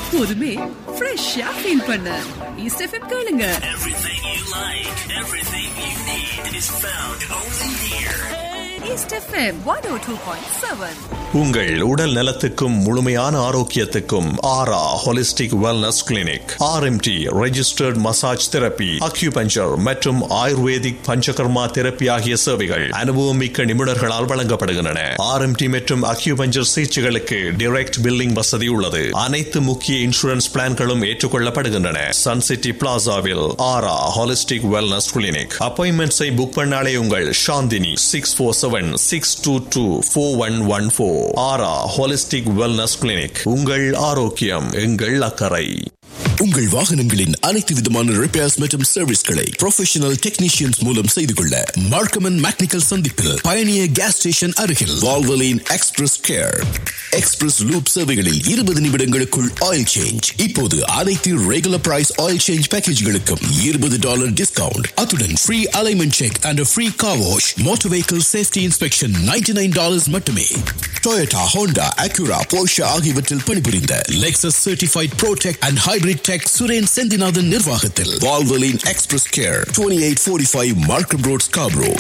எப்போதுமே ஃப்ரெஷ்ஷா ஃபீல் பண்ண ஈஸ்ட் எஃப்எம் கேளுங்க Everything you like, everything you need is found only here. East FM one O two point seven உங்கள் உடல் நலத்துக்கும் முழுமையான ஆரோக்கியத்துக்கும் Aura holistic wellness clinic RMT registered massage therapy acupuncture மற்றும் ஆயுர்வேதிக் பஞ்சகர்மா தெரப்பி ஆகிய சேவைகள் அனுபவமிக்க நிபுணர்களால் வழங்கப்படுகின்றன ஆர்எம்டி மற்றும் அக்யூபஞ்சர் சிகிச்சைகளுக்கு டைரக்ட் பில்லிங் வசதி உள்ளது அனைத்து முக்கிய இன்சூரன்ஸ் பிளான்களும் ஏற்றுக்கொள்ளப்படுகின்றன சன் சிட்டி பிளாசாவில் ஆரா ஹாலிஸ்டிக் வெல்னஸ் கிளினிக் அப்பாயின்மெண்ட்ஸை புக் பண்ணாலே உங்கள் Chandini six four seven six two two four one one four Aura holistic wellness clinic உங்கள் ஆரோக்கியம் எங்கள் அக்கறை உங்கள் வாகனங்களின் அனைத்து விதமான ரிப்பேர்ஸ் மற்றும் சர்வீஸ்களை ப்ரொஃபஷனல் டெக்னீஷியன்ஸ் மூலம் செய்து கொள்ள மார்க்கமன் மேக்னிக்கல் சந்திப்பில் பயணிய கேஸ் ஸ்டேஷன் அருகில் Valvoline express care express lube சேவைகளில் இருபது நிமிடங்களுக்குள் ஆயில் சேஞ்ச் இப்போது அனைத்து ரெகுலர் பிரைஸ் ஆயில் சேஞ்ச் பேக்கேஜ்களுக்கும் இருபது டாலர் டிஸ்கவுண்ட் அத்துடன் free alignment check and free car wash motor vehicle safety inspection ninety nine dollars மட்டுமே டொயோட்டா ஹோண்டா அக்யூரா போர்ஷா ஆகியவற்றில் பணிபுரிந்த Lexus certified protech and hybrid tech Suren Senthinathan நிர்வாகத்தில் Valvoline express care twenty eight forty five Markham road Scarborough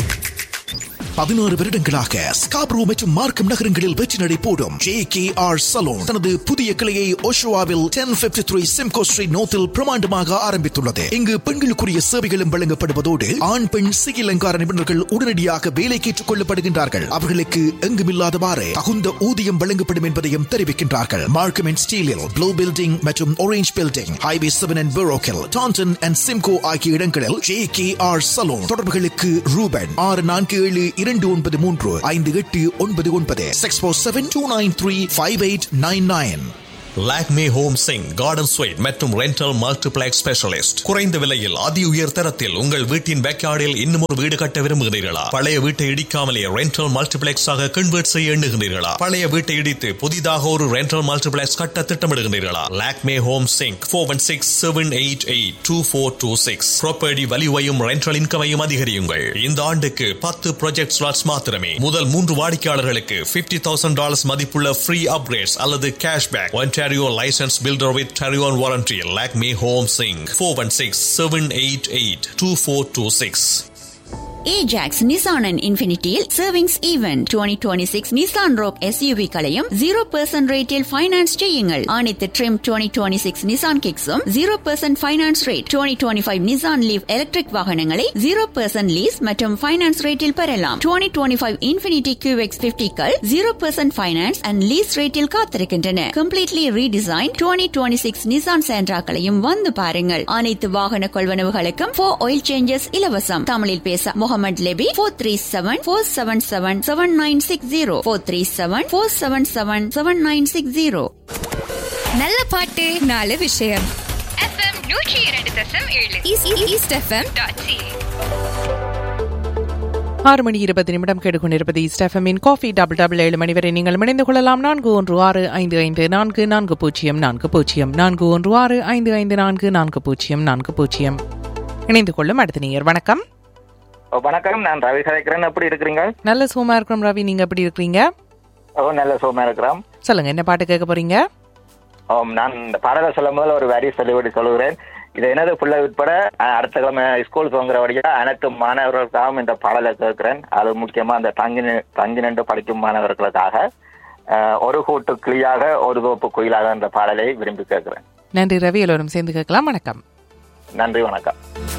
பதினாறு வருடங்களாக Scarborough மற்றும் மார்க்கம் நகரங்களில் வெற்றி நடை போடும் ஜே கே ஆர் சலூன் தனது புதிய கிளையை ஓஷோவாவில் ten fifty three Simcoe street நோத்தில் பிரமாண்டமாக ஆரம்பித்துள்ளது இங்கு பெண்களுக்குரிய சேவைகளும் வழங்கப்படுவதோடு ஆண் பெண் சிகை அலங்கார நிபுணர்கள் உடனடியாக வேலைக்கு ஏற்றுக் கொள்ளப்படுகின்றார்கள் அவர்களுக்கு எங்குமில்லாதவாறு தகுந்த ஊதியம் வழங்கப்படும் என்பதையும் தெரிவிக்கின்றார்கள் மார்க்கம் அண்ட் ஸ்டீலில் ப்ளூ பில்டிங் மற்றும் orange building highway seven and பெரோக்கில் டான்டன் அண்ட் சிம்கோ ஆகிய இடங்களில் ஜே கே ஆர் சலூன் தொடர்புகளுக்கு ரூபன் ஆறு நான்கு ஏழு இரண்டு ஒன்பது மூன்று ஐந்து எட்டு ஒன்பது ஒன்பது six four seven two nine three five eight nine nine Lakme homes சிங் கார்டன் ஸ்வீட் மற்றும் ரெண்டல் மல்டிபிளெக்ஸ் ஸ்பெஷலிஸ்ட் குறைந்த விலையில் அதி உயர் தரத்தில் உங்கள் வீட்டின் பேக்யார்டில் இன்னும் ஒரு வீடு கட்ட விரும்புகிறீர்களா பழைய வீட்டை இடிக்காமலே ரெண்டல் மல்டிபிளெக்ஸ் ஆக கன்வெர்ட் செய்ய எண்ணுகிறீர்களா பழைய வீட்டை இடித்து புதிதாக ஒரு ரெண்டல் மல்டிபிளெக்ஸ் கட்ட திட்டமிடுகிறீர்களா லாக்மே ஹோம் சிங் four one six seven eight eight two four two six property வலிவையும் ரெண்டல் இன்கமையும் அதிகரியுங்கள் இந்த ஆண்டுக்கு பத்து ப்ராஜெக்ட் ஸ்லாட்ஸ் மாத்திரமே முதல் மூன்று வாடிக்கையாளர்களுக்கு பிப்டி தௌசண்ட் டாலர்ஸ் மதிப்புள்ள ஃப்ரீ அப்கிரேட்ஸ் அல்லது cashback Ontario licensed builder with Tarion warranty. Lakme Home Sing 416 788 2426. Ajax Nissan and இன்ஃபினிட்டியில் savings event twenty twenty six Nissan Rogue SUV களையும் ஜீரோ பர்சன்ட் ரேட்டில் ஃபைனான்ஸ் செய்யுங்கள் அனைத்து trim twenty twenty six Nissan கிக்ஸும் zero percent finance rate twenty twenty five Nissan Leaf electric வாகனங்களை zero percent lease மற்றும் finance ரேட்டில் பெறலாம் twenty twenty five Infiniti QX பிப்டிக்கள் zero percent finance and lease ரேட்டில் காத்திருக்கின்றன completely redesign twenty twenty six Nissan சேண்ட்ராக்களையும் வந்து பாருங்கள் அனைத்து வாகன கொள்வனவுகளுக்கும் ஃபோர் ஆயில் சேஞ்சஸ் இலவசம் தமிழில் பேச Mohamed Lebbe four three seven four seven seven seven nine six zero four three seven four seven seven seven nine six zero நல்ல பாட்டு நாலு விஷயம் எஃப்எம் நூற்றி இரண்டு தசம் ஏழு ஈஸ்ட் எஃப்எம் டாட் சி ஆறு மணி இருபது நிமிடம் கேட்டுக்கொண்டிருப்பது ஸ்டெஃபமின் காஃபி டபுள் டபுள் ஏழு மணி வரை நீங்கள் இணைந்து கொள்ளலாம் நான்கு ஒன்று ஆறு ஐந்து ஐந்து நான்கு நான்கு பூஜ்ஜியம் நான்கு பூஜ்ஜியம் நான்கு ஒன்று ஆறு ஐந்து ஐந்து நான்கு நான்கு பூஜ்ஜியம் நான்கு பூஜ்ஜியம் இணைந்து கொள்ளும் அடுத்த நேயர் வணக்கம் வணக்கம் நான் ரவி கதைக்கிறேன் எப்படி இருக்கிறீங்க நல்ல சோமா இருக்கிறோம் ரவி நீங்க எப்படி இருக்கிறீங்க ஓ நல்ல சோமா இருக்கிறோம் சொல்லுங்க என்ன பாட்டு கேட்க போறீங்க ஓம் நான் இந்த பாடலை சொல்லும் முதல்ல ஒரு வரி சொல்லிவிட்டு சொல்லுகிறேன் இது எனது பிள்ளை உட்பட அஹ், அடுத்த கிழமை ஸ்கூல் துவங்குறபடியா அனைத்து மாணவர்களுக்காகவும் இந்த பாடலை கேட்கிறேன் அது முக்கியமா அந்த தங்கி நி- தங்கி நின்று படிக்கும் மாணவர்களுக்காக அஹ், ஒரு கூட்டு கிளியாக ஒரு தோப்பு குயிலாக என்ற பாடலை விரும்பி கேட்கிறேன் நன்றி ரவி எல்லோரும் சேர்ந்து கேட்கலாம் வணக்கம் நன்றி வணக்கம்